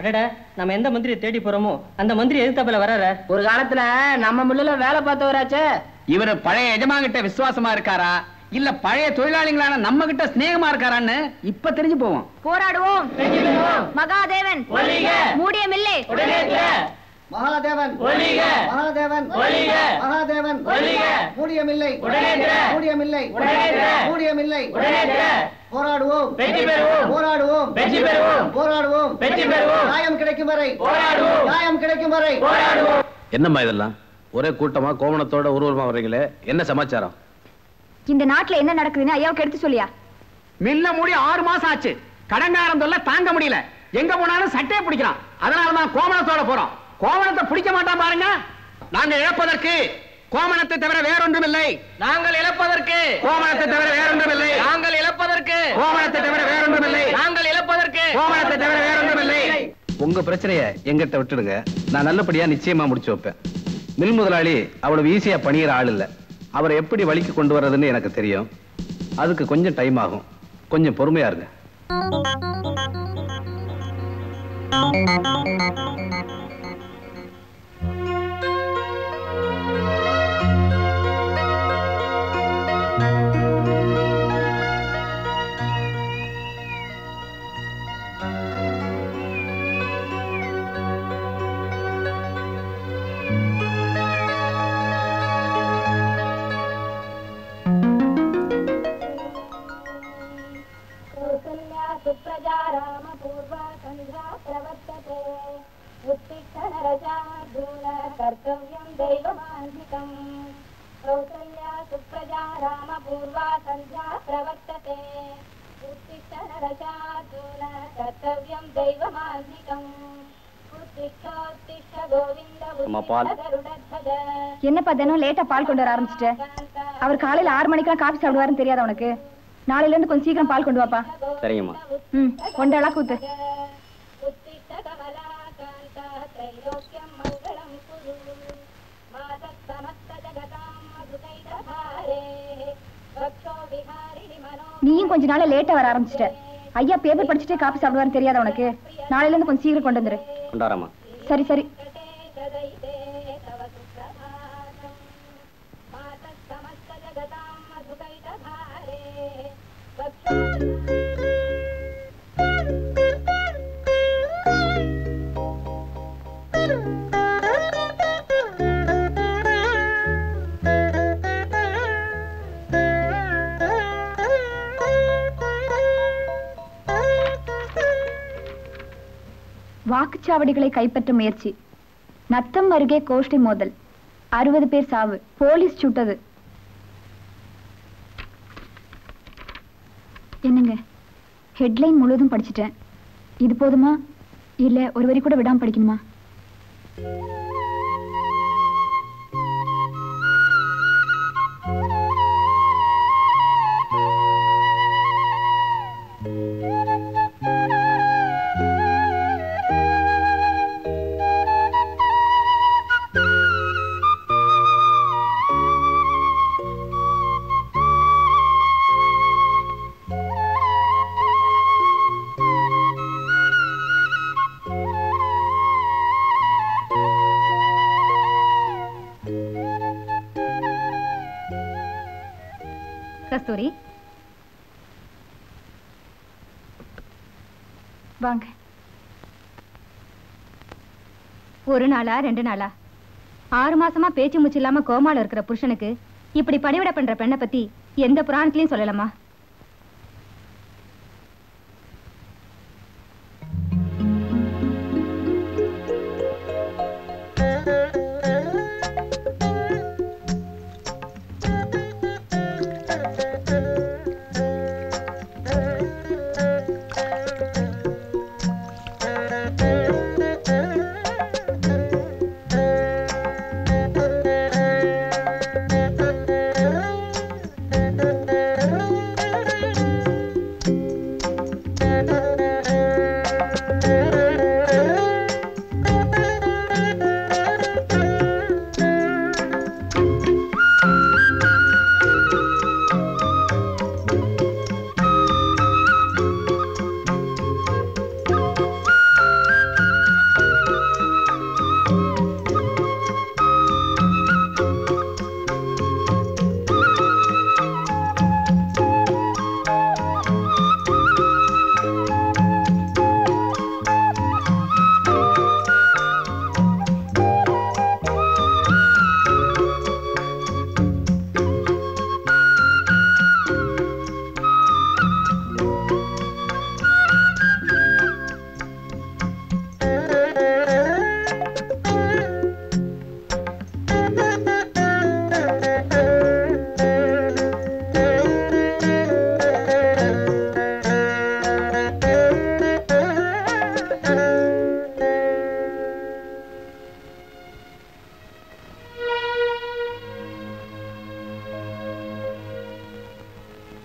அடடா நம்ம எந்த மந்திரியை தேடி போறோமோ அந்த மந்திரி எதிர்த்தாப்புல வரார ஒரு காலத்துல நம்ம மில்லுல வேலை பார்த்தவராச்சே இவரு பழைய எஜமான்கிட்ட விசுவாசமா இருக்காரா இல்ல பழைய தொழிலாளிகளான நம்ம கிட்ட சிநேகமா இருக்காரான்னு இப்ப தெரிஞ்சு போவோம் போராடுவோம் மகாதேவன் மூடிய மில்லை மகாதேவன் மகாதேவன் மகாதேவன் மூடியமில்லை மூடியமில்லை மூடியமில்லை போராடுவோம் போராடுவோம் போராடுவோம் நியாயம் கிடைக்கும் வரை நியாயம் கிடைக்கும் வரை என்னம்மா இதெல்லாம் ஒரே கூட்டமா கோவணத்தோட ஊர்வலமா வர்றீங்களே என்ன சமாச்சாரம் இந்த நாட்டுல என்ன நடக்குதுன்னு ஐயாவுக்கு எடுத்து சொல்லியா மில்ல மூடி ஆறு மாசம் ஆச்சு கடங்காரம் தொல்லை தாங்க முடியல எங்க போனாலும் சட்டையை பிடிக்கிறான் அதனாலதான் கோமணத்தோட போறோம் கோமணத்தை பிடிக்க மாட்டான் பாருங்க நாங்க இழப்பதற்கு கோமணத்தை தவிர வேறொன்றும் இல்லை நாங்கள் இழப்பதற்கு கோமணத்தை தவிர வேறொன்றும் இல்லை நாங்கள் இழப்பதற்கு கோமணத்தை தவிர வேறொன்றும் இல்லை நாங்கள் இழப்பதற்கு கோமணத்தை தவிர வேறொன்றும் இல்லை உங்க பிரச்சனைய எங்கிட்ட விட்டுடுங்க நான் நல்லபடியா நிச்சயமா முடிச்சு வைப்பேன் மில் முதலாளி அவ்வளவு ஈஸியா பணியிற ஆள் இல்ல அவரை எப்படி வழிக்கு கொண்டு வர்றதுன்னு எனக்கு தெரியும் அதுக்கு கொஞ்சம் டைம் ஆகும் கொஞ்சம் பொறுமையா இருங்க कौसल्या सुप्रजा रामपूर्वा सन्ध्या प्रवर्तते उत्तिष्ठ नरशार्दूल कर्तव्यं दैवमान्धिकम् कौसल्या सुप्रजा रामपूर्वा सन्ध्या प्रवर्तते उत्तिष्ठ नरशार्दूल कर्तव्यं दैवमान्धिकम् उत्तिष्ठोत्तिष्ठ गोविन्द அம்மா, பால். उत्तिष्ठ गरुडध्वज என்னப்பா தினம் லேட்டா பால் கொண்டு வர ஆரம்பிச்சிட்ட அவர் காலையில ஆறு மணிக்கெல்லாம் காபி சாப்பிடுவாருன்னு தெரியாத உனக்கு நாளையில இருந்து கொஞ்சம் சீக்கிரம் பால் கொண்டு வாப்பா சரிங்கம்மா ம் ஒன்றளா கூத்து उत्तिष्ठ कमलाकान्ता त्रैलोक्यं मङ्गलं कुरु मातः समस्तजगतां मधुकैटभारे वक्षो विहारिणि मनो நீயும் கொஞ்ச நாள் லேட்டா வர ஆரம்பிச்சிட்ட ஐயா பேப்பர் படிச்சுட்டே காபி சாப்பிடுவாருன்னு தெரியாத உனக்கு நாளையில இருந்து கொஞ்சம் சீக்கிரம் கொண்டு வந்துரு கொண்டாரம்மா சரி சரி सदैते तव सुप्रभातम् मातः समस्तजगतां मधुकैटभारे वक्षो வாக்குச்சாவடிகளை கைப்பற்ற முயற்சி நத்தம் அருகே கோஷ்டி மோதல் அறுபது பேர் சாவு போலீஸ் சுட்டது என்னங்க ஹெட்லைன் முழுவதும் படிச்சிட்டேன் இது போதுமா இல்ல ஒரு வரி கூட விடாம படிக்கணுமா கஸ்தூரி வாங்க ஒரு நாளா ரெண்டு நாளா ஆறு மாசமா பேச்சு மூச்சு இல்லாம கோமால இருக்கிற புருஷனுக்கு இப்படி பணிவிட பண்ற பெண்ணை பத்தி எந்த புராணத்திலயும் சொல்லலாமா Thank you.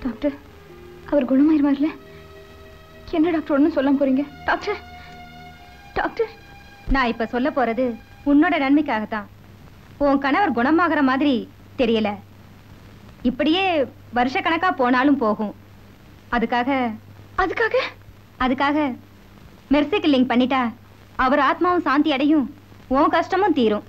டாக்டர் அவர் குணமாயிருவார்ல என்ன டாக்டர் ஒன்றும் சொல்ல போறீங்க டாக்டர் டாக்டர் நான் இப்ப சொல்ல போறது உன்னோட நன்மைக்காகத்தான் உன் கணவர் குணமாகற மாதிரி தெரியல இப்படியே வருஷக்கணக்கா போனாலும் போகும் அதுக்காக அதுக்காக அதுக்காக மெர்சி கில்லிங் பண்ணிட்டா அவர் ஆத்மாவும் சாந்தி அடையும் உன் கஷ்டமும் தீரும்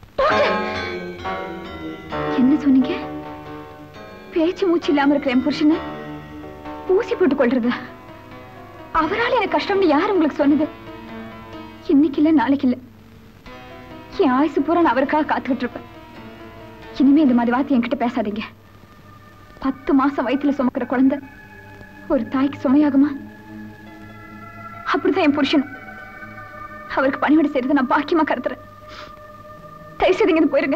என்ன சொன்னீங்க பேச்சு மூச்சு இல்லாம இருக்கிற என் புருஷனை ஊசி போட்டு கொள்றது அவரால் எனக்கு கஷ்டம்னு யார் உங்களுக்கு சொன்னது இன்னைக்கு இல்ல நாளைக்கு இல்ல என் ஆயுசு பூரா நான் அவருக்காக காத்துக்கிட்டு இருப்பேன் இனிமே இந்த மாதிரி வார்த்தை என்கிட்ட பேசாதீங்க பத்து மாசம் வயித்துல சுமக்கிற குழந்தை ஒரு தாய்க்கு சுமையாகுமா அப்படிதான் என் புருஷன் அவருக்கு பணிவிட செய்யறதை நான் பாக்கியமா கருத்துறேன் தயவு செய்து இங்கிருந்து போயிருங்க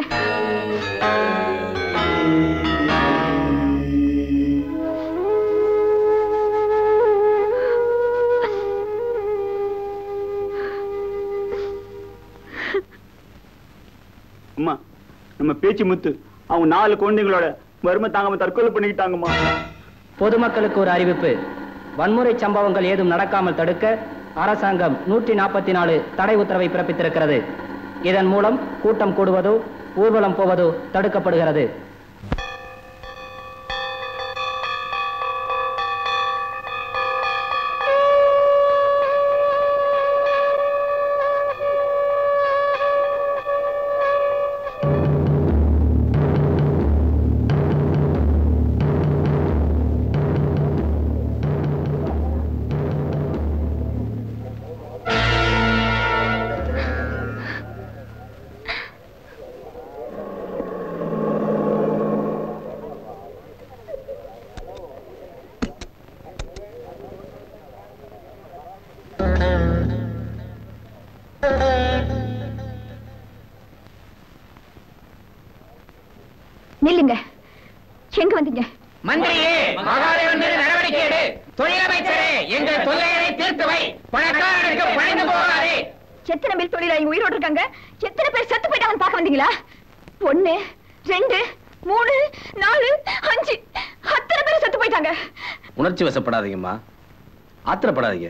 அம்மா நம்ம பேச்சு முத்து அவங்க நாலு குழந்தைங்களோட வறுமை தாங்காம தற்கொலை பண்ணிக்கிட்டாங்கம்மா பொதுமக்களுக்கு ஒரு அறிவிப்பு வன்முறை சம்பவங்கள் ஏதும் நடக்காமல் தடுக்க அரசாங்கம் நூற்றி நாற்பத்தி நாலு தடை உத்தரவை பிறப்பித்திருக்கிறது இதன் மூலம் கூட்டம் கூடுவதோ ஊர்வலம் போவதோ தடுக்கப்படுகிறது நில்லுங்க எங்க வந்தீங்க மந்திரியே மகாதேவன் மீது நடவடிக்கை எடு தொழிலமைச்சரே எங்கள் தொல்லைகளை தீர்த்து வை பணக்காரனுக்கு பணிந்து போகாதே எத்தனை பேர் தொழிலாளி உயிரோடு இருக்காங்க எத்தனை பேர் செத்து போயிட்டாங்கன்னு பார்க்க வந்தீங்களா ஒண்ணு ரெண்டு மூணு நாலு அஞ்சு அத்தனை பேர் செத்து போயிட்டாங்க உணர்ச்சி வசப்படாதீங்கம்மா ஆத்திரப்படாதீங்க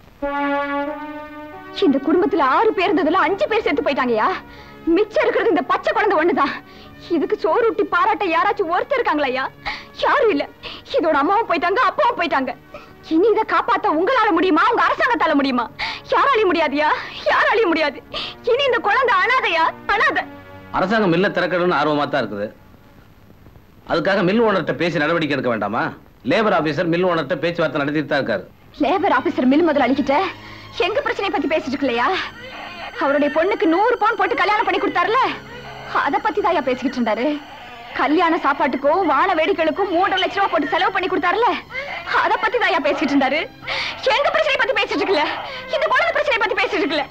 இந்த குடும்பத்துல ஆறு பேர் இருந்ததுல அஞ்சு பேர் செத்து போயிட்டாங்கயா மிச்சம் இருக்கிறது இந்த பச்சை குழந்தை ஒண்ணுதான் இதுக்கு சோறு ஊட்டி பாராட்ட யாராச்சும் ஒருத்தர் இருக்காங்களா யாரும் இல்ல இதோட அம்மாவும் போயிட்டாங்க அப்பாவும் போயிட்டாங்க இனி இதை காப்பாத்த உங்களால முடியுமா உங்க அரசாங்கத்தால முடியுமா யாராலையும் முடியாதியா யாராலையும் முடியாது இனி இந்த குழந்தை அனாதையா அனாதை அரசாங்கம் மில்ல திறக்கணும்னு ஆர்வமா தான் இருக்குது அதுக்காக மில் ஓனர்கிட்ட பேசி நடவடிக்கை எடுக்க வேண்டாமா லேபர் ஆபீசர் மில் ஓனர்கிட்ட பேச்சுவார்த்தை நடத்திட்டு தான் இருக்காரு லேபர் ஆபீசர் மில் முதலாளிகிட்ட எங்க பிரச்சனையை பத்தி பேசிட்டு இருக்கலையா அவருடைய பொண்ணுக்கு நூறு பவுன் போட்டு கல்யாணம் பண்ணி கொடுத்தாருல அத பத்தி தான் பேசிக்கிட்டு இருந்தாரு கல்யாண சாப்பாட்டுக்கும் வான வேடிக்கைகளுக்கும் மூன்றரை லட்சம் ரூபாய் போட்டு செலவு பண்ணி கொடுத்தாருல அத பத்தி தான் பேசிக்கிட்டு இருந்தாரு எங்க பிரச்சனையை பத்தி பேசிட்டு இருக்கல இந்த குழந்தை பிரச்சனையை பத்தி பேசிட்டு இருக்கல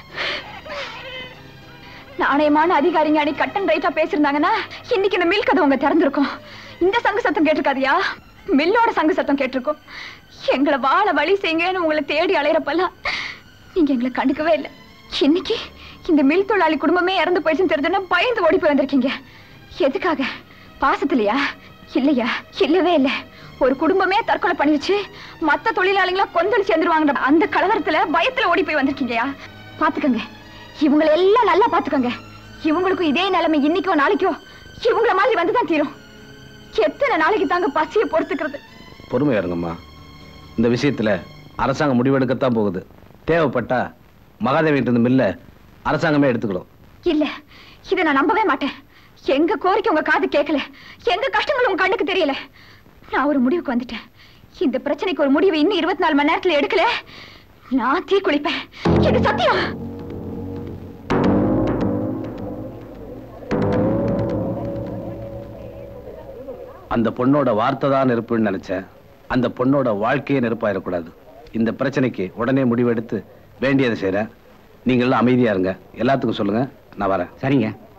நாணயமான அதிகாரிங்க அன்னைக்கு கட்டன் ரைட்டா பேசியிருந்தாங்கன்னா இன்னைக்கு இந்த மில் கதை உங்க திறந்திருக்கும் இந்த சங்கு சத்தம் கேட்டிருக்காதியா மில்லோட சங்கு சத்தம் கேட்டிருக்கும் எங்களை வாழ வழி செய்யுங்கன்னு உங்களை தேடி அலையிறப்பெல்லாம் நீங்க எங்களை கண்டுக்கவே இல்லை இன்னைக்கு இந்த மில் தொழிலாளி குடும்பமே இறந்து போயிடுச்சுன்னு தெரிஞ்சுன்னா பயந்து ஓடி போய் வந்திருக்கீங்க எதுக்காக பாசத்திலையா இல்லையா இல்லவே இல்லை ஒரு குடும்பமே தற்கொலை பண்ணிருச்சு மத்த தொழிலாளிங்களா கொந்தளி சேர்ந்துருவாங்க அந்த கலவரத்துல பயத்துல ஓடி போய் வந்திருக்கீங்கயா பாத்துக்கங்க இவங்களை எல்லாம் நல்லா பாத்துக்கங்க இவங்களுக்கும் இதே நிலைமை இன்னைக்கோ நாளைக்கோ இவங்கள மாதிரி வந்துதான் தீரும் எத்தனை நாளைக்கு தாங்க பசியை பொறுத்துக்கிறது பொறுமையா இருங்கம்மா இந்த விஷயத்துல அரசாங்கம் முடிவெடுக்கத்தான் போகுது தேவைப்பட்டா மகாதேவிட்டு இருந்த மில்ல அரசாங்கமே எடுத்துக்கிடும் இல்ல இதை நான் நம்பவே மாட்டேன் எங்க கோரிக்கை உங்க காது கேட்கல எங்க கஷ்டங்கள் உங்க கண்ணுக்கு தெரியல நான் ஒரு முடிவுக்கு வந்துட்டேன் இந்த பிரச்சனைக்கு ஒரு முடிவு இன்னும் இருபத்தி நாலு மணி நேரத்துல எடுக்கல நான் தீ குளிப்பேன் இது சத்தியம் அந்த பொண்ணோட வார்த்தை தான் நெருப்புன்னு நினைச்சேன் அந்த பொண்ணோட வாழ்க்கையே நெருப்பாயிடக்கூடாது இந்த பிரச்சனைக்கு உடனே முடிவெடுத்து வேண்டியதை செய்றேன் நீங்க எல்லாம் அமைதியா இருங்க எல்லாத்துக்கும் சொல்லுங்க நான் வரேன் சரிங்க